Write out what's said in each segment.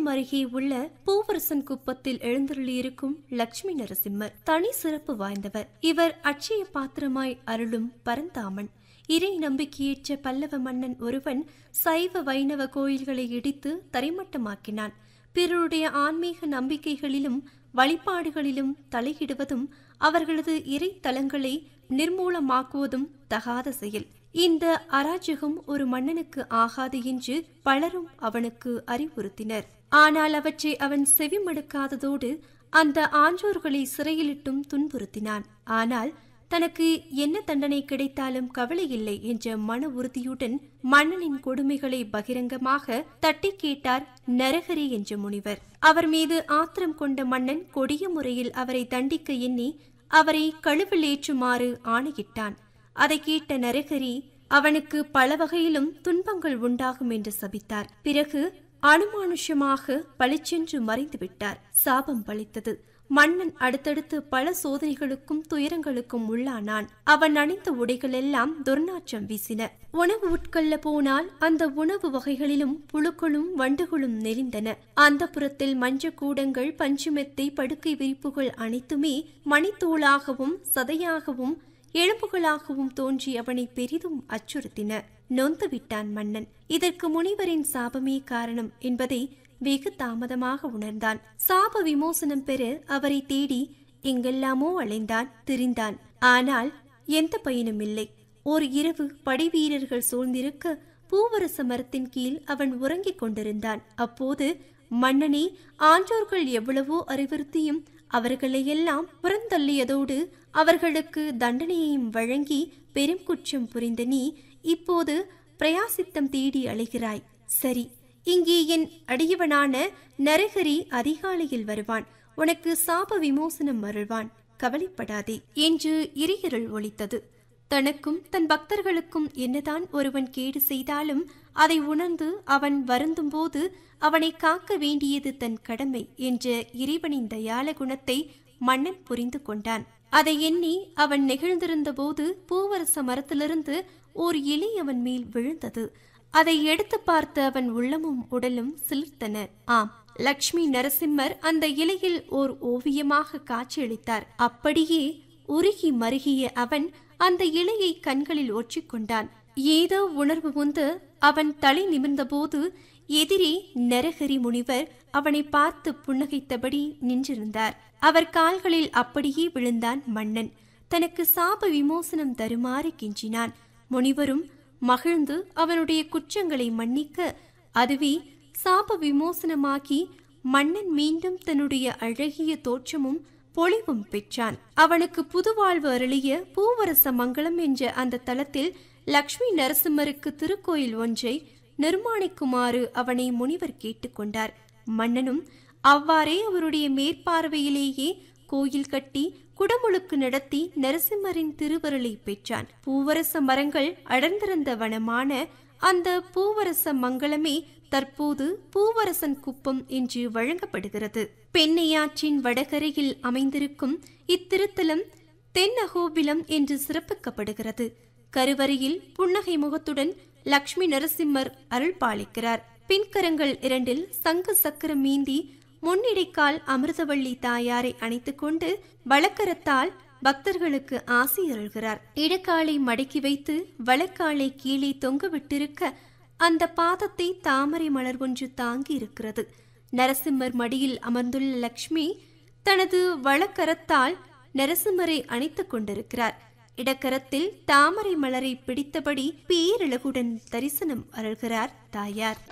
அருகே உள்ள பூவரசன் குப்பத்தில் எழுந்தருளியிருக்கும் லட்சுமி நரசிம்மர் தனி சிறப்பு வாய்ந்தவர் இவர் அட்சய பாத்திரமாய் அருளும் பரந்தாமன் இறை நம்பிக்கையேற்ற பல்லவ மன்னன் ஒருவன் சைவ வைணவ கோயில்களை இடித்து தரைமட்டமாக்கினான் பிறருடைய ஆன்மீக நம்பிக்கைகளிலும் வழிபாடுகளிலும் தலையிடுவதும் அவர்களது இறை தலங்களை நிர்மூலமாக்குவதும் தகாத செயல் இந்த அராஜகம் ஒரு மன்னனுக்கு ஆகாது என்று பலரும் அவனுக்கு அறிவுறுத்தினர் ஆனால் அவற்றை அவன் செவிமடுக்காததோடு அந்த ஆன்றோர்களை சிறையிலிட்டும் துன்புறுத்தினான் ஆனால் தனக்கு என்ன தண்டனை கிடைத்தாலும் கவலை இல்லை என்ற மன உறுதியுடன் மன்னனின் கொடுமைகளை பகிரங்கமாக தட்டி கேட்டார் நரகரி என்ற முனிவர் அவர் மீது ஆத்திரம் கொண்ட மன்னன் கொடிய முறையில் அவரை தண்டிக்க எண்ணி அவரை கழுவில் ஏற்றுமாறு ஆணையிட்டான் அதை கேட்ட நரகரி அவனுக்கு பல வகையிலும் துன்பங்கள் உண்டாகும் என்று சபித்தார் பிறகு அனுமானுஷமாக பளிச்சென்று மறைந்து விட்டார் சாபம் பளித்தது மன்னன் அடுத்தடுத்து பல சோதனைகளுக்கும் துயரங்களுக்கும் உள்ளானான் அவன் அணிந்த உடைகள் எல்லாம் துர்நாற்றம் வீசின உணவு உட்கொள்ள போனால் அந்த உணவு வகைகளிலும் புழுக்களும் வண்டுகளும் நெறிந்தன அந்த புறத்தில் மஞ்ச கூடங்கள் பஞ்சுமெத்தை படுக்கை விரிப்புகள் அனைத்துமே மணித்தூளாகவும் சதையாகவும் எலும்புகளாகவும் தோன்றி அவனை பெரிதும் அச்சுறுத்தின நொந்து விட்டான் மன்னன் இதற்கு முனிவரின் சாபமே காரணம் என்பதை வெகு தாமதமாக உணர்ந்தான் சாப விமோசனம் பெற அவரை தேடி எங்கெல்லாமோ அலைந்தான் திரிந்தான் ஆனால் எந்த பயனும் இல்லை ஓர் இரவு படை வீரர்கள் சூழ்ந்திருக்க பூவரச மரத்தின் கீழ் அவன் உறங்கிக் கொண்டிருந்தான் அப்போது மன்னனே ஆன்றோர்கள் எவ்வளவோ அறிவுறுத்தியும் அவர்களையெல்லாம் புறந்தள்ளியதோடு அவர்களுக்கு தண்டனையையும் வழங்கி பெரும் குற்றம் புரிந்த நீ இப்போது பிரயாசித்தம் தேடி அழைகிறாய் சரி இங்கே என் அடியவனான நரகரி அதிகாலையில் வருவான் உனக்கு சாப விமோசனம் அருள்வான் கவலைப்படாதே என்று இறையருள் ஒலித்தது தனக்கும் தன் பக்தர்களுக்கும் என்னதான் ஒருவன் கேடு செய்தாலும் அதை உணர்ந்து அவன் வருந்தும் போது அவனை காக்க வேண்டியது தன் கடமை என்ற இறைவனின் தயால குணத்தை மன்னன் புரிந்து கொண்டான் அதை எண்ணி அவன் நெகிழ்ந்திருந்த போது பூவரச மரத்திலிருந்து ஓர் இலை அவன் மேல் விழுந்தது அதை எடுத்து பார்த்த அவன் உள்ளமும் உடலும் சிலிர்த்தன ஆம் லக்ஷ்மி நரசிம்மர் அந்த இலையில் ஓர் ஓவியமாக காட்சியளித்தார் அப்படியே உருகி மருகிய அவன் அந்த இலையை கண்களில் ஒற்றிக்கொண்டான் ஏதோ உணர்வு முந்து அவன் தலை நிமிர்ந்தபோது எதிரே நரஹரி முனிவர் அவனை பார்த்து புன்னகைத்தபடி நின்றிருந்தார் அவர் கால்களில் அப்படியே விழுந்தான் மன்னன் தனக்கு சாப விமோசனம் தருமாறு கெஞ்சினான் முனிவரும் மகிழ்ந்து அவனுடைய குற்றங்களை மன்னிக்க அதுவே சாப விமோசனமாகி மன்னன் மீண்டும் தன்னுடைய அழகிய தோற்றமும் பொலிவும் பெற்றான் அவனுக்கு புதுவாழ்வு அருளிய பூவரச மங்கலம் என்ற அந்த தலத்தில் லக்ஷ்மி நரசிம்மருக்கு திருக்கோயில் ஒன்றை நிர்மாணிக்குமாறு அவனை முனிவர் கேட்டுக்கொண்டார் மன்னனும் அவ்வாறே அவருடைய மேற்பார்வையிலேயே கோயில் கட்டி குடமுழுக்கு நடத்தி நரசிம்மரின் திருவருளை பெற்றான் பூவரச மரங்கள் அடர்ந்திருந்த வனமான அந்த பூவரச மங்களமே தற்போது பூவரசன் குப்பம் என்று வழங்கப்படுகிறது பெண்ணையாற்றின் வடகரையில் அமைந்திருக்கும் இத்திருத்தலம் தென் அகோபிலம் என்று சிறப்பிக்கப்படுகிறது கருவறையில் புன்னகை முகத்துடன் லக்ஷ்மி நரசிம்மர் அருள் பாலிக்கிறார் பின்கரங்கள் இரண்டில் சங்கு சக்கரம் மீந்தி முன்னிடைக்கால் அமிர்தவள்ளி தாயாரை அணைத்துக் கொண்டு வழக்கரத்தால் பக்தர்களுக்கு ஆசி அருள்கிறார் இடக்காலை மடக்கி வைத்து வழக்காலை கீழே தொங்க விட்டிருக்க அந்த பாதத்தை தாமரை மலர் ஒன்று தாங்கி இருக்கிறது நரசிம்மர் மடியில் அமர்ந்துள்ள லக்ஷ்மி தனது வழக்கரத்தால் நரசிம்மரை அணைத்துக் கொண்டிருக்கிறார் இடக்கரத்தில் தாமரை மலரை பிடித்தபடி பேரழகுடன் தரிசனம் அருள்கிறார் தாயார்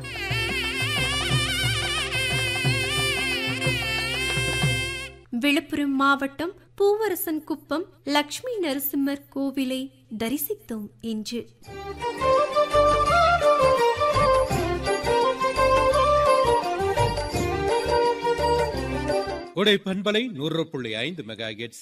விழுப்புரம் மாவட்டம் பூவரசன் குப்பம் லக்ஷ்மி நரசிம்மர் கோவிலை தரிசித்தோம் என்று உடை பண்பலை நூறு புள்ளி ஐந்து மெகா